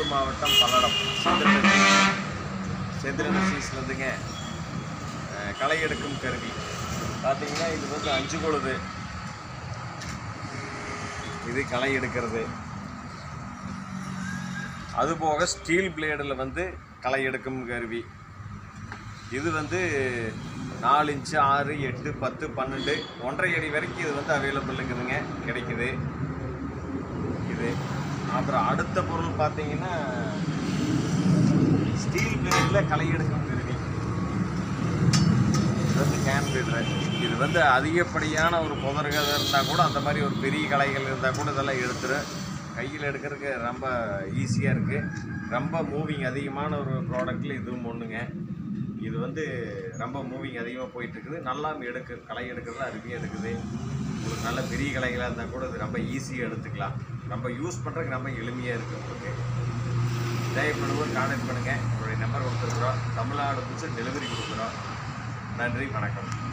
திருப்பத்தூர் மாவட்டம் பல்லடம் செந்திரன் செந்திரன் சீஸ்லேருந்துங்க களை எடுக்கும் கருவி பார்த்தீங்கன்னா இது வந்து அஞ்சு கொழுது இது களை எடுக்கிறது அதுபோக ஸ்டீல் பிளேடில் வந்து களை எடுக்கும் கருவி இது வந்து நாலு இன்ச்சு ஆறு எட்டு பத்து பன்னெண்டு ஒன்றரை அடி வரைக்கும் இது வந்து அவைலபிளுங்குதுங்க கிடைக்குது இது அப்புறம் அடுத்த பொருள் பார்த்தீங்கன்னா ஸ்டீல் பிளேடில் களை எடுக்கும் கருவி இது வந்து கேன் பீடர் இது வந்து அதிகப்படியான ஒரு புதர்கள் இருந்தால் கூட அந்த மாதிரி ஒரு பெரிய களைகள் இருந்தால் கூட இதெல்லாம் எடுத்துரும் கையில் எடுக்கிறதுக்கு ரொம்ப ஈஸியாக இருக்குது ரொம்ப மூவிங் அதிகமான ஒரு ப்ராடக்ட்டில் இதுவும் ஒன்றுங்க இது வந்து ரொம்ப மூவிங் அதிகமாக போயிட்டுருக்குது நல்லா எடுக்கு களை எடுக்கிறது அருமையாக எடுக்குது உங்களுக்கு நல்ல பெரிய களைகளாக இருந்தால் கூட இது ரொம்ப ஈஸியாக எடுத்துக்கலாம் ரொம்ப யூஸ் பண்ணுறதுக்கு ரொம்ப எளிமையாக இருக்குது உங்களுக்கு தேவைப்படுவோம் கான்டாக்ட் பண்ணுங்கள் உங்களுடைய நம்பர் கொடுத்துருக்குறோம் தமிழ்நாடு புதுசு டெலிவரி கொடுக்குறோம் நன்றி வணக்கம்